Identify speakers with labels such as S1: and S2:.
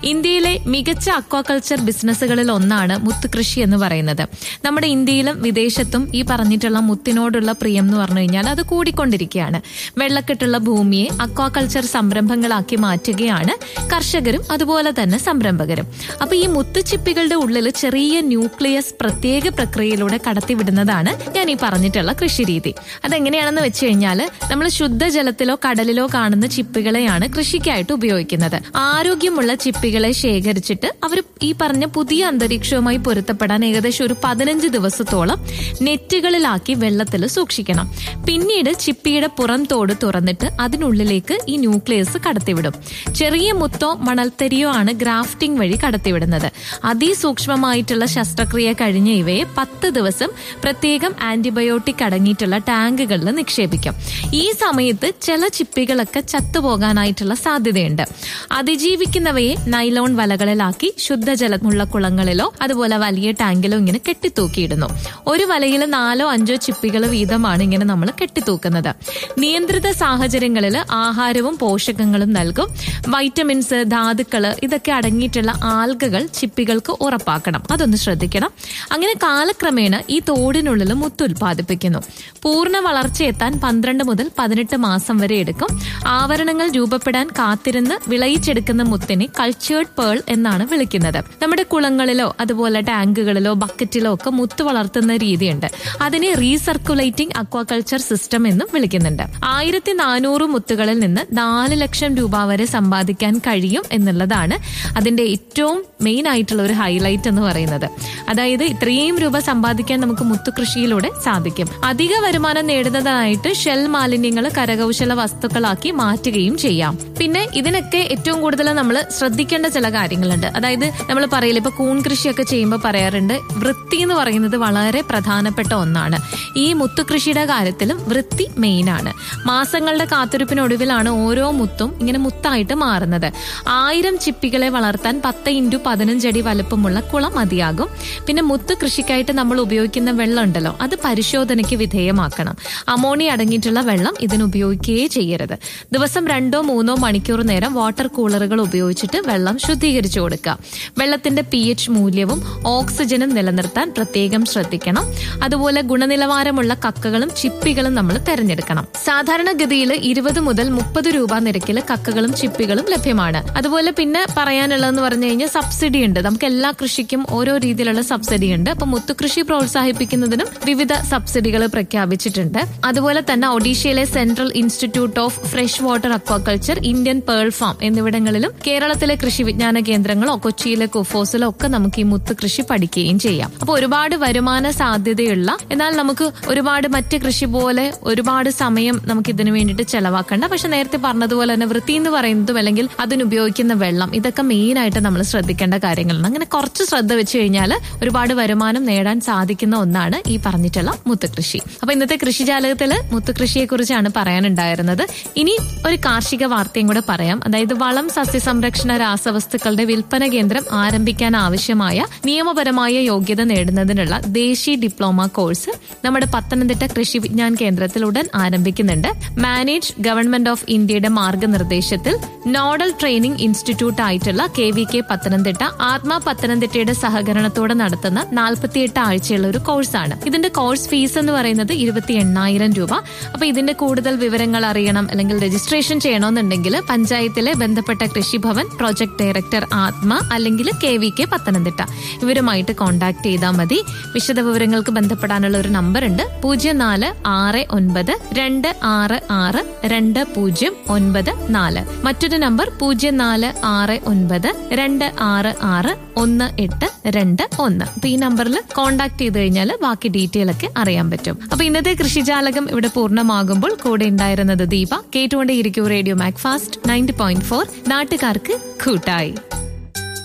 S1: ഇന്ത്യയിലെ മികച്ച അക്വാകൾച്ചർ ബിസിനസ്സുകളിൽ ഒന്നാണ് മുത്ത് കൃഷി എന്ന് പറയുന്നത് നമ്മുടെ ഇന്ത്യയിലും വിദേശത്തും ഈ പറഞ്ഞിട്ടുള്ള മുത്തിനോടുള്ള പ്രിയം എന്ന് പറഞ്ഞു കഴിഞ്ഞാൽ അത് കൂടിക്കൊണ്ടിരിക്കുകയാണ് വെള്ളക്കെട്ടുള്ള ഭൂമിയെ അക്വാകൾച്ചർ സംരംഭങ്ങളാക്കി മാറ്റുകയാണ് കർഷകരും അതുപോലെ തന്നെ സംരംഭകരും അപ്പൊ ഈ മുത്തുച്ചിപ്പികളുടെ ഉള്ളിൽ ചെറിയ ന്യൂക്ലിയസ് പ്രത്യേക പ്രക്രിയയിലൂടെ കടത്തിവിടുന്നതാണ് ഞാൻ ഈ പറഞ്ഞിട്ടുള്ള കൃഷിരീതി അതെങ്ങനെയാണെന്ന് വെച്ച് കഴിഞ്ഞാൽ നമ്മൾ ശുദ്ധജലത്തിലോ കടലിലോ കാണുന്ന ചിപ്പികളെയാണ് കൃഷിക്കായിട്ട് ഉപയോഗിക്കുന്നത് ആരോഗ്യമുള്ള ചിപ്പികളെ ശേഖരിച്ചിട്ട് അവർ ഈ പറഞ്ഞ പുതിയ അന്തരീക്ഷവുമായി പൊരുത്തപ്പെടാൻ ഏകദേശം ഒരു പതിനഞ്ച് ദിവസത്തോളം നെറ്റുകളിലാക്കി വെള്ളത്തിൽ സൂക്ഷിക്കണം പിന്നീട് ചിപ്പിയുടെ പുറം തോട് തുറന്നിട്ട് അതിനുള്ളിലേക്ക് ഈ ന്യൂക്ലിയസ് കടത്തിവിടും ചെറിയ മുത്തോ മണൽത്തരിയോ ആണ് ഗ്രാഫ്റ്റിംഗ് വഴി കടത്തിവിടുന്നത് അതിസൂക്ഷ്മമായിട്ടുള്ള ശസ്ത്രക്രിയ കഴിഞ്ഞ ഇവയെ പത്ത് ദിവസം പ്രത്യേകം ആന്റിബയോട്ടിക് അടങ്ങിയിട്ടുള്ള ടാങ്കുകളിൽ നിക്ഷേപിക്കും ഈ സമയത്ത് ചില ചിപ്പികളൊക്കെ ചത്തുപോകാനായിട്ടുള്ള സാധ്യതയുണ്ട് അതിജീവിക്കുന്നവയെ നൈലോൺ വലകളിലാക്കി ശുദ്ധജലമുള്ള കുളങ്ങളിലോ അതുപോലെ വലിയ ടാങ്കിലോ ഇങ്ങനെ കെട്ടിത്തൂക്കിയിടുന്നു ഒരു വലയിൽ നാലോ അഞ്ചോ ചിപ്പികൾ വീതമാണ് ഇങ്ങനെ നമ്മൾ കെട്ടിത്തൂക്കുന്നത് നിയന്ത്രിത സാഹചര്യങ്ങളിൽ ആഹാരവും പോഷകങ്ങളും നൽകും വൈറ്റമിൻസ് ധാതുക്കള് ഇതൊക്കെ അടങ്ങിയിട്ടുള്ള ആൽഗകൾ ചിപ്പികൾക്ക് ഉറപ്പാക്കണം അതൊന്ന് ശ്രദ്ധിക്കണം അങ്ങനെ കാലക്രമേണ ഈ തോടിനുള്ളിൽ മുത്ത് ഉൽപ്പാദിപ്പിക്കുന്നു പൂർണ്ണ വളർച്ചയെത്താൻ പന്ത്രണ്ട് മുതൽ പതിനെട്ട് മാസം വരെ എടുക്കും ആവരണങ്ങൾ രൂപപ്പെടാൻ കാത്തിരുന്ന് വിളയിച്ചെടുക്കുന്ന മുത്തിനെ കൾച്ചേർഡ് പേൾ എന്നാണ് വിളിക്കുന്നത് നമ്മുടെ കുളങ്ങളിലോ അതുപോലെ ടാങ്കുകളിലോ ബക്കറ്റിലോ ഒക്കെ മുത്ത് വളർത്തുന്ന രീതിയുണ്ട് അതിനെ റീസർക്കുലേറ്റിംഗ് അക്വാകൾച്ചർ സിസ്റ്റം എന്നും വിളിക്കുന്നുണ്ട് ആയിരത്തി നാനൂറ് മുത്തുകളിൽ നിന്ന് നാല് ലക്ഷം രൂപ വരെ സമ്പാദിക്കാൻ കഴിയും എന്നുള്ളതാണ് അതിന്റെ ഏറ്റവും മെയിൻ ആയിട്ടുള്ള ഒരു ഹൈലൈറ്റ് എന്ന് പറയുന്നത് അതായത് ഇത്രയും രൂപ സമ്പാദിക്കാൻ നമുക്ക് മുത്തുകൃഷിയിലൂടെ സാധിക്കും അധിക വരുമാനം നേടുന്നതിനായിട്ട് ഷെൽ മാലിന്യങ്ങൾ കരകൗശല വസ്തുക്കളാക്കി മാറ്റുകയും ചെയ്യാം പിന്നെ ഇതിനൊക്കെ ഏറ്റവും കൂടുതൽ നമ്മൾ ശ്രദ്ധിക്കേണ്ട ചില കാര്യങ്ങളുണ്ട് അതായത് നമ്മൾ പറയില്ല ഇപ്പൊ കൂൺ കൃഷിയൊക്കെ ചെയ്യുമ്പോൾ പറയാറുണ്ട് വൃത്തി എന്ന് പറയുന്നത് വളരെ പ്രധാനപ്പെട്ട ഒന്നാണ് ഈ മുത്തുകൃഷിയുടെ കാര്യത്തിലും വൃത്തി മെയിൻ ആണ് മാസങ്ങളുടെ കാത്തിരിപ്പിനൊടുവിലാണ് ഓരോ മുത്തും ഇങ്ങനെ മുത്തായിട്ട് മാറുന്നത് ആയിരം ചിപ്പികളെ വളർത്താൻ പത്ത് ഇൻറ്റു പതിനഞ്ചടി വലുപ്പമുള്ള കുളം മതിയാകും പിന്നെ മുത്ത് കൃഷിക്കായിട്ട് നമ്മൾ ഉപയോഗിക്കുന്ന വെള്ളം ഉണ്ടല്ലോ അത് പരിശോധനയ്ക്ക് വിധേയമാക്കണം അമോണിയ അടങ്ങിയിട്ടുള്ള വെള്ളം ഇതിന് ഉപയോഗിക്കുകയേ ചെയ്യരുത് ദിവസം രണ്ടോ മൂന്നോ മണിക്കൂർ നേരം വാട്ടർ കൂളറുകൾ ഉപയോഗിച്ചിട്ട് വെള്ളം ശുദ്ധീകരിച്ചു കൊടുക്കുക വെള്ളത്തിന്റെ പി എച്ച് മൂല്യവും ഓക്സിജനും നിലനിർത്താൻ പ്രത്യേകം ശ്രദ്ധിക്കണം അതുപോലെ ഗുണനിലവാരമുള്ള കക്കകളും ചിപ്പികളും നമ്മൾ തെരഞ്ഞെടുക്കണം സാധാരണഗതിയിൽ ഇരുപത് മുതൽ മുപ്പത് രൂപ നിരക്കിൽ കക്കകളും ചിപ്പികളും ലഭ്യമാണ് അതുപോലെ പിന്നെ പറയാനുള്ളതെന്ന് പറഞ്ഞു കഴിഞ്ഞാൽ സബ്സിഡി ഉണ്ട് നമുക്ക് എല്ലാ കൃഷിക്കും ഓരോ രീതിയിലുള്ള സബ്സിഡി ഉണ്ട് അപ്പൊ മുത്തുകൃഷി പ്രോത്സാഹിപ്പിക്കുന്നതിനും വിവിധ സബ്സിഡികൾ പ്രഖ്യാപിച്ചിട്ടുണ്ട് അതുപോലെ തന്നെ ഒഡീഷയിലെ central institute of fresh water aquaculture Indian pearl farm എന്നിവിടങ്ങളിലും കേരളത്തിലെ കൃഷി വിജ്ഞാന കേന്ദ്രങ്ങളോ കൊച്ചിയിലെ കുഫോസിലോ ഒക്കെ നമുക്ക് ഈ മുത്ത് കൃഷി പഠിക്കുകയും ചെയ്യാം അപ്പൊ ഒരുപാട് വരുമാന സാധ്യതയുള്ള എന്നാൽ നമുക്ക് ഒരുപാട് മറ്റ് കൃഷി പോലെ ഒരുപാട് സമയം നമുക്ക് ഇതിനു വേണ്ടിയിട്ട് ചെലവാക്കണ്ട പക്ഷെ നേരത്തെ പറഞ്ഞതുപോലെ തന്നെ വൃത്തി എന്ന് പറയുന്നതും അല്ലെങ്കിൽ അതിനുപയോഗിക്കുന്ന വെള്ളം ഇതൊക്കെ മെയിൻ ആയിട്ട് നമ്മൾ ശ്രദ്ധിക്കേണ്ട കാര്യങ്ങളാണ് അങ്ങനെ കുറച്ച് ശ്രദ്ധ വെച്ച് കഴിഞ്ഞാൽ ഒരുപാട് വരുമാനം നേടാൻ സാധിക്കുന്ന ഒന്നാണ് ഈ പറഞ്ഞിട്ടുള്ള മുത്തുകൃഷി അപ്പൊ ഇന്നത്തെ കൃഷിജാലകത്തില് മുത്തുകൃഷിയെ കുറിച്ചാണ് പറയാനുണ്ടായിരുന്നത് ഇനി ഒരു കാർഷിക വാർത്തയും കൂടെ പറയാം അതായത് വളം സസ്യസംരക്ഷണ രാസവസ്തുക്കളുടെ വിൽപ്പന കേന്ദ്രം ആരംഭിക്കാൻ ആവശ്യമായ നിയമപരമായ യോഗ്യത നേടുന്നതിനുള്ള ദേശീയ ഡിപ്ലോമ കോഴ്സ് നമ്മുടെ പത്തനംതിട്ട കൃഷി വിജ്ഞാൻ കേന്ദ്രത്തിൽ ഉടൻ ആരംഭിക്കുന്നുണ്ട് മാനേജ് ഗവൺമെന്റ് ഓഫ് ഇന്ത്യയുടെ മാർഗനിർദ്ദേശത്തിൽ നോഡൽ ട്രെയിനിംഗ് ഇൻസ്റ്റിറ്റ്യൂട്ട് ആയിട്ടുള്ള K V K Pathanamthitta ATMA പത്തനംതിട്ടയുടെ സഹകരണത്തോടെ നടത്തുന്ന നാൽപ്പത്തിയെട്ട് ആഴ്ചയുള്ള ഒരു കോഴ്സാണ് ഇതിന്റെ കോഴ്സ് ഫീസ് എന്ന് പറയുന്നത് ഇരുപത്തി എണ്ണായിരം രൂപ അപ്പൊ ഇതിന്റെ കൂടുതൽ വിവരങ്ങൾ അറിയണം അല്ലെങ്കിൽ രജിസ്ട്രേഷൻ ചെയ്യണമെന്നുണ്ടെങ്കിൽ പഞ്ചായത്തിലെ ബന്ധപ്പെട്ട കൃഷിഭവൻ പ്രോജക്ട് ഡയറക്ടർ ആത്മ അല്ലെങ്കിൽ കെ വി കെ പത്തനംതിട്ട ഇവരുമായിട്ട് കോൺടാക്ട് ചെയ്താൽ മതി വിശദ വിവരങ്ങൾക്ക് ബന്ധപ്പെടാനുള്ള ഒരു നമ്പർ ഉണ്ട് പൂജ്യം നാല് ആറ് ഒൻപത് രണ്ട് ആറ് ആറ് രണ്ട് പൂജ്യം ഒൻപത് നാല് മറ്റൊരു നമ്പർ പൂജ്യം നാല് ആറ് ഒൻപത് രണ്ട് ആറ് ആറ് ഒന്ന് എട്ട് രണ്ട് ഒന്ന് അപ്പൊ ഈ നമ്പറിൽ കോൺടാക്ട് ചെയ്ത് കഴിഞ്ഞാൽ ബാക്കി ഡീറ്റെയിൽ ഒക്കെ അറിയാൻ പറ്റും അപ്പൊ ഇന്നത്തെ കൃഷിജാലകം ഇവിടെ പൂർണ്ണമാകുമ്പോൾ കൂടെ ഉണ്ടായിരുന്നത് ദീപ കേട്ടുകൊണ്ടേയിരിക്കും radio Mac Fast ninety point four നാട്ടുകാർക്ക് കൂട്ടായി